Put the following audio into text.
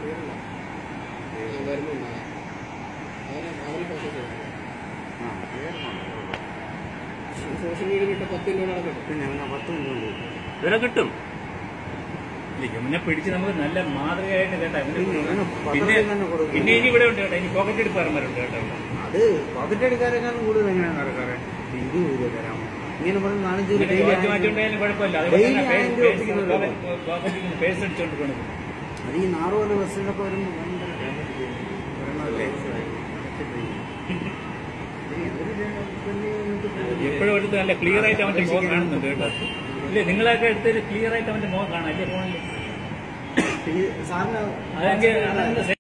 ക്ലിയറല്ല വരുന്നുണ്ട് അവരെ അവരെ ഫോക്കസ് ചെയ്യണം ആ ക്ലിയർ സോഷ്യൽ മീഡിയയിൽ ഇട്ട പത്ത് രൂപ നടക്കട്ടെ പിന്നെ പിന്നെ പത്ത് മിനിറ്റ് ഇവരെ കിട്ടും ഇല്ല യമുനെ പിടിച്ച് നമുക്ക് നല്ല മാതൃകയായിട്ട് കേട്ടോ ഇവന് പിന്നെ ഇവന് പിന്നെ പത്രത്തിൽ തന്നെ കൊടുക്കും. പിന്നെ ഇനി ഇവിടെ ഉണ്ട് കേട്ടോ ഇനി പോക്കറ്റ് എടുപ്പാറന്മാരുണ്ട് കേട്ടോ ഇവിടെ. അത് പോക്കറ്റ് അടിക്കാരെക്കാളും കൂടുതൽ എങ്ങനെയാണ് നടക്കാറ് ഇരുപത് രൂപ തരാമോ ഇങ്ങനെ പറഞ്ഞ് നാലഞ്ച് രൂപ ഇങ്ങനെ daily ചോദിച്ചു ആയിരം മാറ്റിണ്ടായാലും കുഴപ്പമില്ല Daily അതുപോലെ ആയിരം രൂപ ഒപ്പിക്കുന്നുണ്ടല്ലോ. പോക്കറ്റിൽ പേഴ്സ് അടിച്ചോണ്ട് പോകണം അത് ഈ നാറുപോലെ ബസ്സിലൊക്കെ വരുമ്പോൾ ഭയങ്കര ഒരെണ്ണമല്ലേ എപ്പോഴും എടുത്ത് നല്ല ക്ലിയർ ആയിട്ട് അവന്റെ മുഖം കാണുന്നുണ്ട് കേട്ടോ ഇല്ലേ നിങ്ങളൊക്കെ എടുത്തത് ക്ലിയർ ആയിട്ട് അവന്റെ മുഖം കാണാം അല്ലേ ഫോണിൽ സാറിന് അതെങ്കിൽ അതെന്താ